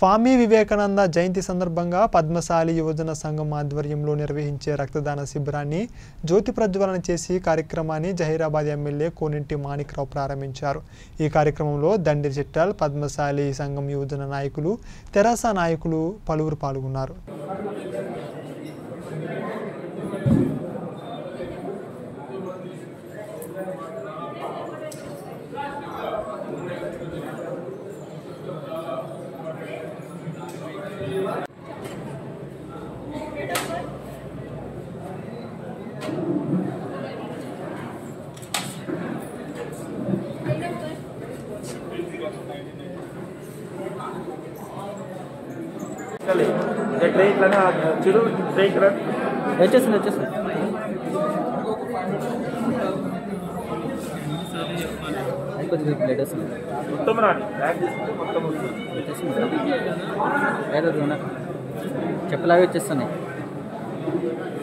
స్వామి వివేకానంద జయంతి సందర్భంగా పద్మశాలి యువజన సంఘం ఆధ్వర్యంలో నిర్వహించే రక్తదాన శిబిరాన్ని జ్యోతి ప్రజ్వలన చేసి కార్యక్రమాన్ని జహీరాబాద్ ఎమ్మెల్యే కోనింటి మాణిక్రావు ప్రారంభించారు ఈ కార్యక్రమంలో దండి చిట్టాల్ పద్మశాలి సంఘం యువజన నాయకులు తెరాస నాయకులు పలువురు పాల్గొన్నారు చలే ఇదే ట్రై ఇట్లానే చిరు ట్రై ఇక్కడ వచ్చేస్తుంది వచ్చేస్తుంది కొద్దిగా ప్లేట్ వస్తుంది మొత్తం రాని బ్యాగ్ తీసుకుంటే మొత్తం వస్తుంది వచ్చేస్తుంది ఏదో చెప్పలాగా వచ్చేస్తున్నాయి